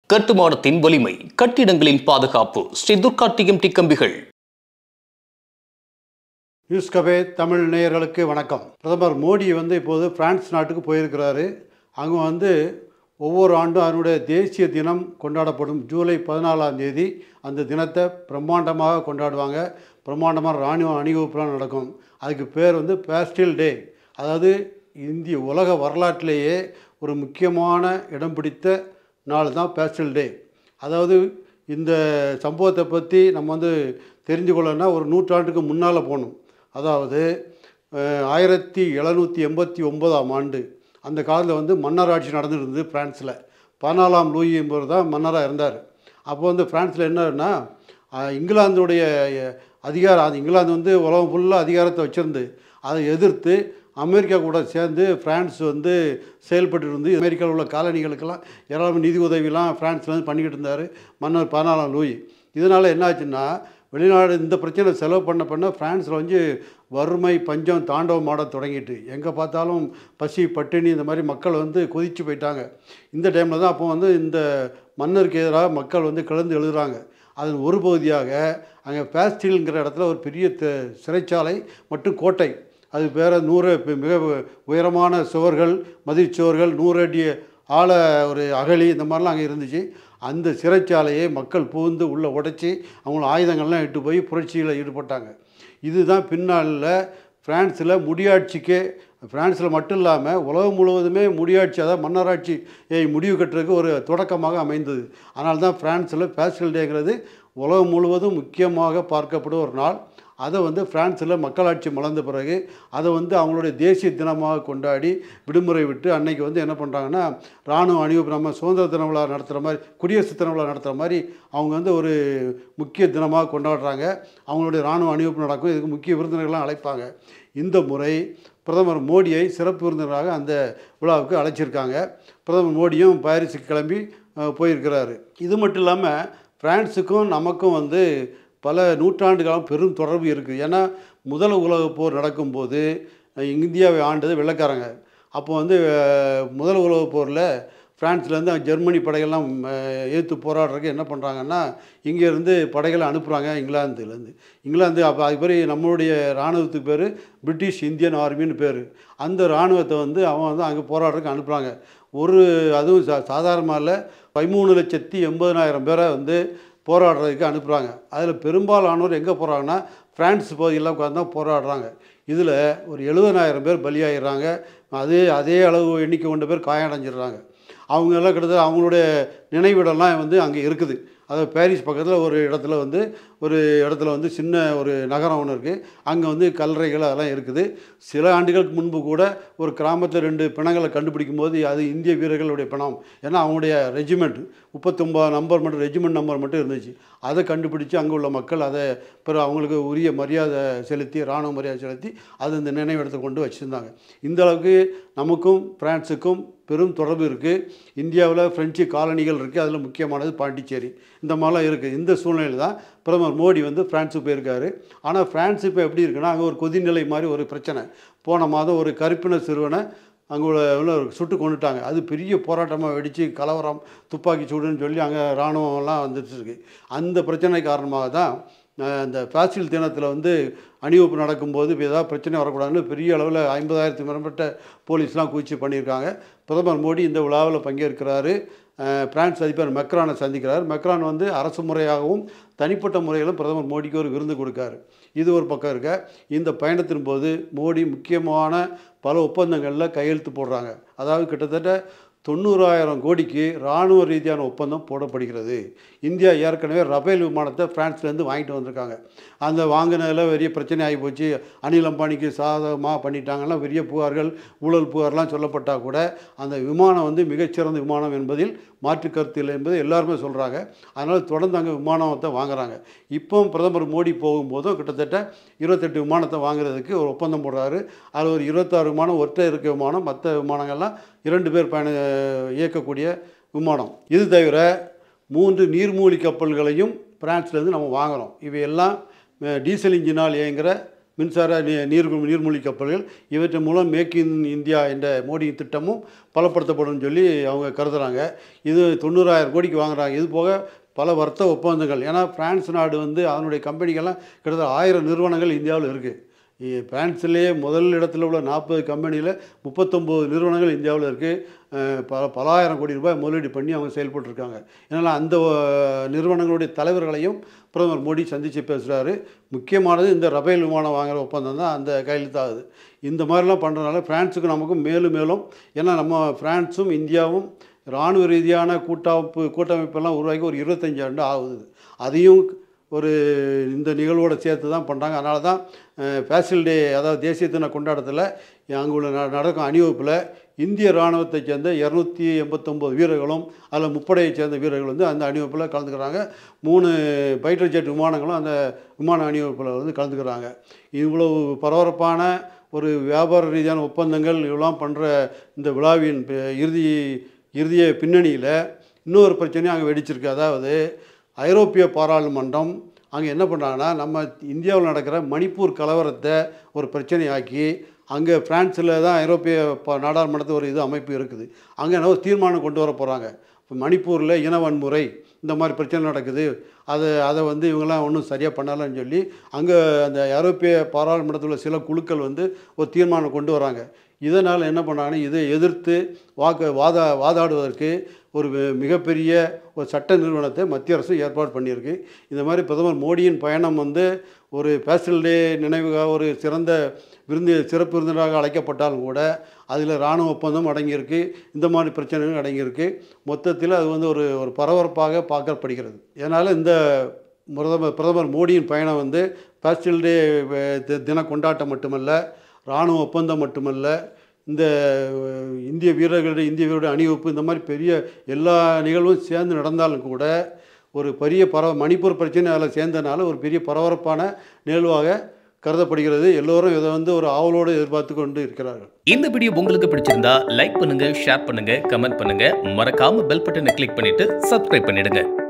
கட்டுமானத்தின் வலிமை கட்டிடங்களின் பாதுகாப்பு ஸ்ரீ துர்கா டிஎம்டி கம்பிகள் நியூஸ் கபே தமிழ் நேயர்களுக்கு வணக்கம் பிரதமர் மோடி வந்து இப்போது பிரான்ஸ் நாட்டுக்கு போயிருக்கிறாரு அங்கே வந்து ஒவ்வொரு ஆண்டும் அதனுடைய தேசிய தினம் கொண்டாடப்படும் ஜூலை பதினாலாம் தேதி அந்த தினத்தை பிரம்மாண்டமாக கொண்டாடுவாங்க பிரம்மாண்டமாக இராணுவ அணிவகுப்புலாம் நடக்கும் அதுக்கு பேர் வந்து பேஸ்டில் டே அதாவது இந்திய உலக வரலாற்றிலேயே ஒரு முக்கியமான இடம் பிடித்த நாள் தான் பேஸ்டில் டே அதாவது இந்த சம்பவத்தை பற்றி நம்ம வந்து தெரிஞ்சு கொள்ளணும்னா ஒரு நூற்றாண்டுக்கு முன்னால் போகணும் அதாவது அஹ், ஆயிரத்தி எழுநூற்றி எண்பத்தி ஒன்பதாம் ஆண்டு அந்த காலத்தில் வந்து மன்னராட்சி நடந்துட்டு இருந்தது பிரான்ஸில் பதினாலாம் லூயி என்பவர் தான் மன்னராக இருந்தார் அப்போ வந்து பிரான்ஸில் என்னன்னா அஹ், இங்கிலாந்துடைய அஹ், அதிகாரம் அது இங்கிலாந்து வந்து உலகம் ஃபுல்லாக அதிகாரத்தை வச்சுருந்து அதை எதிர்த்து அமெரிக்கா கூட சேர்ந்து பிரான்ஸ் வந்து செயல்பட்டு இருந்து அமெரிக்காவில் உள்ள காலனிகளுக்கெல்லாம் ஏராளமான நிதி உதவிலாம் பிரான்ஸ்ல இருந்து பண்ணிக்கிட்டு இருந்தார் மன்னர் பதினாலாம் லூயி இதனால் என்னாச்சுன்னா வெளிநாடு இந்த பிரச்சனை செலவு பண்ண பண்ண பிரான்ஸில் வந்து வறுமை பஞ்சம் தாண்டவம் ஆட தொடங்கிட்டு எங்கே பார்த்தாலும் பசி பட்டினி இந்த மாதிரி மக்கள் வந்து கொதிச்சு போயிட்டாங்க இந்த டைமில் தான் அப்போ வந்து இந்த மன்னருக்கு எதிராக மக்கள் வந்து கிளந்து எழுதுகிறாங்க அதன் ஒரு பகுதியாக அங்கே பேஸ்டில்ங்கிற இடத்துல ஒரு பெரிய த- சிறைச்சாலை மற்றும் கோட்டை அது வேறு நூறு பி- மிக உயரமான சுவர்கள் மதில் சுவர்கள் நூறு அடி ஆழ ஒரு அகழி இந்த மாதிரிலாம் அங்கே இருந்துச்சு அந்த சிறைச்சாலையை மக்கள் புகுந்து உள்ளே உடைச்சி அவங்கள ஆயுதங்கள்லாம் இட்டு போய் புரட்சியில் ஈடுபட்டாங்க இதுதான் பின்னாளில் பிரான்ஸில் முடியாட்சிக்கே பிரான்ஸில் மட்டும் இல்லாமல் உலகம் முழுவதுமே முடியாட்சி அதாவது மன்னராட்சியை முடிவு கட்டுறதுக்கு ஒரு தொடக்கமாக அமைந்தது அதனால தான் பிரான்ஸில் பேஸ்டல் டேங்கிறது உலகம் முழுவதும் முக்கியமாக பார்க்கப்படும் ஒரு நாள் அதை வந்து பிரான்ஸில் மக்களாட்சி மலர்ந்த பிறகு அதை வந்து அவங்களுடைய தேசிய தினமாக கொண்டாடி விடுமுறை விட்டு அன்னைக்கு வந்து என்ன பண்ணுறாங்கன்னா இராணுவ அணிவகுப்பு நம்ம சுதந்திர தின விழா நடத்துகிற மாதிரி குடியரசு தின விழா நடத்துகிற மாதிரி அவங்க வந்து ஒரு முக்கிய தினமாக கொண்டாடுறாங்க அவங்களுடைய இராணுவ அணிவகுப்பு நடக்கும் இதுக்கு முக்கிய விருந்தினர்கள்லாம் அழைப்பாங்க இந்த முறை பிரதமர் மோடியை சிறப்பு விருந்தினராக அந்த விழாவுக்கு அழைச்சிருக்காங்க பிரதமர் மோடியும் பாரிஸுக்கு கிளம்பி அஹ், போயிருக்கிறாரு இது மட்டும் இல்லாமல் பிரான்ஸுக்கும் நமக்கும் வந்து பல நூற்றாண்டுகாலம் பெரும் தொடர்பு இருக்குது ஏன்னா முதல் உலகப் போர் நடக்கும்போது அஹ், இந்தியாவை ஆண்டது வெள்ளைக்காரங்க அப்போ வந்து அஹ், முதல் உலகப் போரில் பிரான்ஸ்லேருந்து ஜெர்மனி படைகள்லாம் ஏற்று போராடுறதுக்கு என்ன பண்ணுறாங்கன்னா இங்கேருந்து படைகளை அனுப்புகிறாங்க இங்கிலாந்துலேருந்து இங்கிலாந்து அப்போ அது பேர் நம்மளுடைய இராணுவத்துக்கு பேர் பிரிட்டிஷ் இந்தியன் ஆர்மின்னு பேர் அந்த இராணுவத்தை வந்து அவன் வந்து அங்கே போராடுறதுக்கு அனுப்புகிறாங்க ஒரு அதுவும் சா சாதாரணமாக இல்லை பதிமூணு லட்சத்தி எண்பதனாயிரம் பேரை வந்து போராடுறதுக்கு அனுப்புகிறாங்க அதில் பெரும்பாலானோர் எங்கே போகிறாங்கன்னா பிரான்ஸ் பகுதியெல்லாம் உட்காந்து தான் போராடுறாங்க இதில் ஒரு எழுபதனாயிரம் பேர் பலியாகிடுறாங்க அதே அதே அளவு எண்ணிக்கை கொண்ட பேர் காயடைஞ்சிடுறாங்க அவங்க எல்லாம் கிட்டத்தட்ட அவங்களுடைய நினைவிடம்லாம் வந்து அங்கே இருக்குது அதாவது பாரிஸ் பக்கத்தில் ஒரு இடத்துல வந்து ஒரு இடத்துல வந்து சின்ன ஒரு நகரம் ஒன்று இருக்குது அங்கே வந்து கல்லறைகள் அதெல்லாம் இருக்குது சில ஆண்டுகளுக்கு முன்பு கூட ஒரு கிராமத்தில் ரெண்டு பிணங்களை கண்டுபிடிக்கும் போது அது இந்திய வீரர்களுடைய பிணம் ஏன்னா அவங்களுடைய ரெஜிமெண்ட் முப்பத்தொம்பது நம்பர் மட்டும் ரெஜிமெண்ட் நம்பர் மட்டும் இருந்துச்சு அதை கண்டுபிடிச்சு அங்கே உள்ள மக்கள் அதை பிறகு அவங்களுக்கு உரிய மரியாதை செலுத்தி இராணுவ மரியாதை செலுத்தி அது இந்த நினைவிடத்தை கொண்டு வச்சுருந்தாங்க இந்த அளவுக்கு நமக்கும் பிரான்ஸுக்கும் பெரும் தொடர்பு இருக்குது இந்தியாவில் பிரெஞ்சு காலனிகள் இருக்குது அதில் முக்கியமானது பாண்டிச்சேரி இந்த மாதிரிலாம் இருக்குது இந்த சூழ்நிலையில் தான் பிரதமர் மோடி வந்து பிரான்ஸுக்கு போயிருக்காரு ஆனால் பிரான்ஸ் இப்போ எப்படி இருக்குன்னா அங்கே ஒரு கொதிநிலை மாதிரி ஒரு பிரச்சனை போன மாதம் ஒரு கருப்பின சிறுவனை அங்கே உள்ள உள்ள சுட்டு கொண்டுட்டாங்க அது பெரிய போராட்டமாக வெடித்து கலவரம் துப்பாக்கி சூடுன்னு சொல்லி அங்கே இராணுவம்லாம் வந்துட்டு இருக்கு அந்த பிரச்சனை காரணமாக தான் அஹ், இந்த பாசில் தினத்தில் வந்து அணிவகுப்பு நடக்கும்போது இப்போ ஏதாவது பிரச்சனை வரக்கூடாதுன்னு பெரிய அளவில் ஐம்பதாயிரத்துக்கு மேற்பட்ட போலீஸ்லாம் குவிச்சு பண்ணியிருக்காங்க பிரதமர் மோடி இந்த விழாவில் பங்கேற்கிறாரு அஹ், பிரான்ஸ் அதிபர் மெக்ரானை சந்திக்கிறார் மெக்ரான் வந்து அரசு முறையாகவும் தனிப்பட்ட முறையிலும் பிரதமர் மோடிக்கு ஒரு விருந்து கொடுக்காரு இது ஒரு பக்கம் இருக்க இந்த பயணத்தின் போது மோடி முக்கியமான பல ஒப்பந்தங்களில் கையெழுத்து போடுறாங்க அதாவது கிட்டத்தட்ட தொண்ணூறாயிரம் கோடிக்கு இராணுவ ரீதியான ஒப்பந்தம் போடப்படுகிறது இந்தியா ஏற்கனவே ரஃபேல் விமானத்தை பிரான்ஸ்லேருந்து வாங்கிட்டு வந்திருக்காங்க அந்த வாங்கினதில் பெரிய பிரச்சனை ஆகி போச்சு அனில் அம்பானிக்கு சாதகமாக பண்ணிட்டாங்கன்னா பெரிய புகார்கள் ஊழல் புகார்லாம் சொல்லப்பட்டால் கூட அந்த விமானம் வந்து மிகச்சிறந்த விமானம் என்பதில் மாற்று கருத்து இல்லை என்பது எல்லாருமே சொல்கிறாங்க அதனால் தொடர்ந்து அங்கே விமானத்தை வாங்குறாங்க இப்போ பிரதமர் மோடி போகும்போதும் கிட்டத்தட்ட இருபத்தெட்டு விமானத்தை வாங்குறதுக்கு ஒரு ஒப்பந்தம் போடுறாரு அதில் ஒரு இருபத்தாறு விமானம் ஒற்றை இருக்க விமானம் மற்ற விமானங்கள்லாம் இரண்டு பேர் பயண இயக்கக்கூடிய விமானம் இது தவிர மூன்று நீர்மூழ்கி கப்பல்களையும் பிரான்ஸ்லேருந்து நம்ம வாங்குகிறோம் இவையெல்லாம் அஹ், டீசல் இன்ஜினால் இயங்குகிற மின்சார நீ- நீர் நீர்மூழ்கி கப்பல்கள் இவற்றின் மூலம் மேக் இன் இந்தியா என்ற மோடி திட்டமும் பலப்படுத்தப்படும் சொல்லி அவங்க கருதுகிறாங்க இது தொண்ணூறாயிரம் கோடிக்கு வாங்குறாங்க இது போக பல வர்த்தக ஒப்பந்தங்கள் ஏன்னா பிரான்ஸ் நாடு வந்து அதனுடைய கம்பெனிகள்லாம் கிட்டத்தட்ட ஆயிரம் நிறுவனங்கள் இந்தியாவில் இருக்குது பிரான்ஸ்லேயே முதல் இடத்துல உள்ள நாற்பது கம்பெனியில் முப்பத்தொம்போது நிறுவனங்கள் இந்தியாவில் இருக்குது பல பலாயிரம் கோடி ரூபாய் முதலீடு பண்ணி அவங்க செயல்பட்டுருக்காங்க இதனால் அந்த அஹ், நிறுவனங்களுடைய தலைவர்களையும் பிரதமர் மோடி சந்தித்து பேசுகிறாரு முக்கியமானது இந்த ரபேல் விமானம் வாங்குகிற ஒப்பந்தம் தான் அந்த கையெழுத்தாகுது இந்த மாதிரிலாம் பண்ணுறதுனால பிரான்ஸுக்கு நமக்கும் மேலும் மேலும் ஏன்னா நம்ம பிரான்ஸும் இந்தியாவும் இராணுவ ரீதியான கூட்டமைப்பு கூட்டமைப்பெல்லாம் உருவாக்கி ஒரு இருபத்தஞ்சு ஆண்டு ஆகுது அதையும் ஒரு இந்த நிகழ்வோட சேர்த்து தான் பண்ணுறாங்க அதனால தான் ஃபேஷல் டே அதாவது தேசிய தின கொண்டாட்டத்தில் அங்கே உள்ள ந- நடக்கும் அணிவகுப்பில் இந்திய இராணுவத்தைச் சேர்ந்த இரநூத்தி எண்பத்தொம்போது வீரர்களும் அதில் முப்படையைச் சேர்ந்த வீரர்கள் வந்து அந்த அணிவகுப்பில் கலந்துக்கிறாங்க மூணு ஃபைட்டர் ஜெட் விமானங்களும் அந்த விமான அணிவகுப்பில் வந்து கலந்துக்கிறாங்க இவ்வளவு பரபரப்பான ஒரு வியாபார ரீதியான ஒப்பந்தங்கள் இதெல்லாம் பண்ணுற இந்த விழாவின் பி- இறுதி இறுதிய பின்னணியில் இன்னொரு பிரச்சனையும் அங்கே வெடிச்சிருக்கு அதாவது ஐரோப்பிய பாராளுமன்றம் அங்கே என்ன பண்ணுறாங்கன்னா நம்ம இந்தியாவில் நடக்கிற மணிப்பூர் கலவரத்தை ஒரு பிரச்சனையாக்கி அங்கே பிரான்ஸில் தான் ஐரோப்பிய ப நாடாளுமன்றத்து ஒரு இது அமைப்பு இருக்குது அங்கே என்ன ஒரு தீர்மானம் கொண்டு வர போகிறாங்க இப்போ மணிப்பூரில் இன வன்முறை இந்த மாதிரி பிரச்சனை நடக்குது அதை அதை வந்து இவங்கெல்லாம் ஒன்றும் சரியாக பண்ணலைன்னு சொல்லி அங்கே அந்த ஐரோப்பிய பாராளுமன்றத்தில் உள்ள சில குழுக்கள் வந்து ஒரு தீர்மானம் கொண்டு வராங்க இதனால் என்ன பண்ணாங்கன்னா இதை எதிர்த்து வாக்கு வாதா வாதாடுவதற்கு ஒரு வி- மிகப்பெரிய ஒரு சட்ட நிறுவனத்தை மத்திய அரசு ஏற்பாடு பண்ணியிருக்கு இந்த மாதிரி பிரதமர் மோடியின் பயணம் வந்து ஒரு பேசல் டே நினைவுக்காக ஒரு சிறந்த விருந்து சிறப்பு விருந்தினராக அழைக்கப்பட்டாலும் கூட அதில் இராணுவ ஒப்பந்தம் அடங்கியிருக்கு இந்த மாதிரி பிரச்சனைகள் அடங்கியிருக்கு மொத்தத்தில் அது வந்து ஒரு ஒரு பரபரப்பாக பார்க்கப்படுகிறது இதனால் இந்த பிரதமர் பிரதமர் மோடியின் பயணம் வந்து பேஸ்டல் டே அஹ், தி- தின கொண்டாட்டம் மட்டுமல்ல இராணுவ ஒப்பந்தம் மட்டுமல்ல இந்த அஹ், இந்திய வீரர்களுடைய இந்திய வீரருடைய அணிவகுப்பு இந்த மாதிரி பெரிய எல்லா நிகழ்வும் சேர்ந்து நடந்தாலும் கூட ஒரு பெரிய பரவ மணிப்பூர் பிரச்சனை அதில் சேர்ந்தனால ஒரு பெரிய பரபரப்பான நிகழ்வாக கருதப்படுகிறது எல்லோரும் இதை வந்து ஒரு ஆவலோடு எதிர்பார்த்து கொண்டு இருக்கிறார்கள் இந்த வீடியோ உங்களுக்கு பிடிச்சிருந்தா லைக் பண்ணுங்க ஷேர் பண்ணுங்க கமெண்ட் பண்ணுங்க மறக்காம பெல் பட்டனை கிளிக் பண்ணிட்டு சப்ஸ்கிரைப் பண்ணிடுங்க